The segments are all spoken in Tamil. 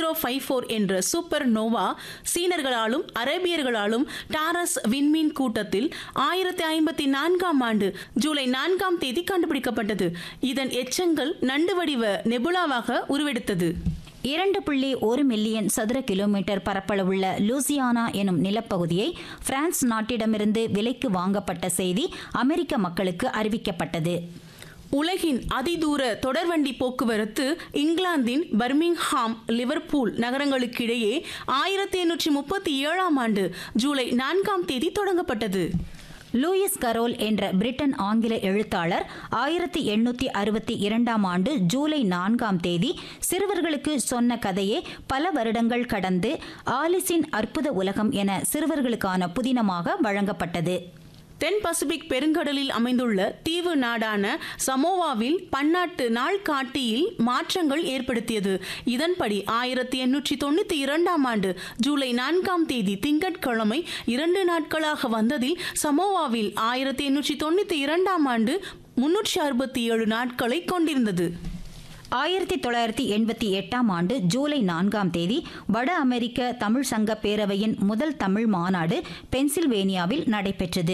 ஜீரோ ஃபைவ் ஃபோர் என்ற சூப்பர் நோவா சீனர்களாலும் அரேபியர்களாலும் டாரஸ் விண்மீன் கூட்டத்தில் ஆயிரத்தி ஐம்பத்தி நான்காம் ஆண்டு ஜூலை நான்காம் தேதி கண்டுபிடிக்கப்பட்டது இதன் எச்சங்கள் நண்டு வடிவ நெபுலாவாக உருவெடுத்தது இரண்டு புள்ளி ஒரு மில்லியன் சதுர கிலோமீட்டர் பரப்பளவுள்ள லூசியானா எனும் நிலப்பகுதியை பிரான்ஸ் நாட்டிடமிருந்து விலைக்கு வாங்கப்பட்ட செய்தி அமெரிக்க மக்களுக்கு அறிவிக்கப்பட்டது உலகின் அதிதூர தொடர்வண்டி போக்குவரத்து இங்கிலாந்தின் பர்மிங்ஹாம் லிவர்பூல் நகரங்களுக்கிடையே ஆயிரத்தி எண்ணூற்றி முப்பத்தி ஏழாம் ஆண்டு ஜூலை நான்காம் தேதி தொடங்கப்பட்டது லூயிஸ் கரோல் என்ற பிரிட்டன் ஆங்கில எழுத்தாளர் ஆயிரத்தி எண்ணூத்தி அறுபத்தி இரண்டாம் ஆண்டு ஜூலை நான்காம் தேதி சிறுவர்களுக்கு சொன்ன கதையே பல வருடங்கள் கடந்து ஆலிஸின் அற்புத உலகம் என சிறுவர்களுக்கான புதினமாக வழங்கப்பட்டது தென் பசிபிக் பெருங்கடலில் அமைந்துள்ள தீவு நாடான சமோவாவில் பன்னாட்டு நாள் காட்டியில் மாற்றங்கள் ஏற்படுத்தியது இதன்படி ஆயிரத்தி எண்ணூற்றி தொண்ணூத்தி இரண்டாம் ஆண்டு ஜூலை நான்காம் தேதி திங்கட்கிழமை இரண்டு நாட்களாக வந்ததில் சமோவாவில் ஆயிரத்தி எண்ணூற்றி தொண்ணூத்தி இரண்டாம் ஆண்டு முன்னூற்றி அறுபத்தி ஏழு நாட்களை கொண்டிருந்தது ஆயிரத்தி தொள்ளாயிரத்தி எண்பத்தி எட்டாம் ஆண்டு ஜூலை நான்காம் தேதி வட அமெரிக்க தமிழ் சங்க பேரவையின் முதல் தமிழ் மாநாடு பென்சில்வேனியாவில் நடைபெற்றது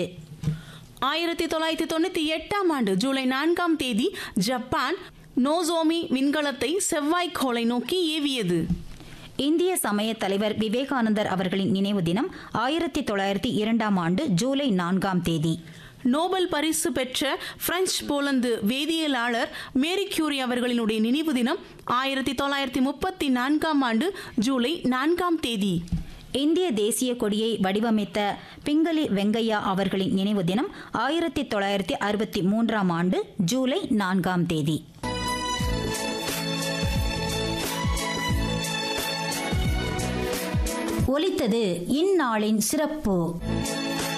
ஆயிரத்தி தொள்ளாயிரத்தி தொண்ணூத்தி எட்டாம் ஆண்டு ஜூலை நான்காம் தேதி ஜப்பான் நோசோமி விண்கலத்தை செவ்வாய்க்கோளை நோக்கி ஏவியது இந்திய சமய தலைவர் விவேகானந்தர் அவர்களின் நினைவு தினம் ஆயிரத்தி தொள்ளாயிரத்தி இரண்டாம் ஆண்டு ஜூலை நான்காம் தேதி நோபல் பரிசு பெற்ற பிரெஞ்சு போலந்து வேதியியலாளர் மேரி கியூரி அவர்களினுடைய நினைவு தினம் ஆயிரத்தி தொள்ளாயிரத்தி முப்பத்தி நான்காம் ஆண்டு ஜூலை நான்காம் தேதி இந்திய தேசிய கொடியை வடிவமைத்த பிங்களி வெங்கையா அவர்களின் நினைவு தினம் ஆயிரத்தி தொள்ளாயிரத்தி அறுபத்தி மூன்றாம் ஆண்டு ஜூலை நான்காம் தேதி ஒலித்தது இந்நாளின் சிறப்பு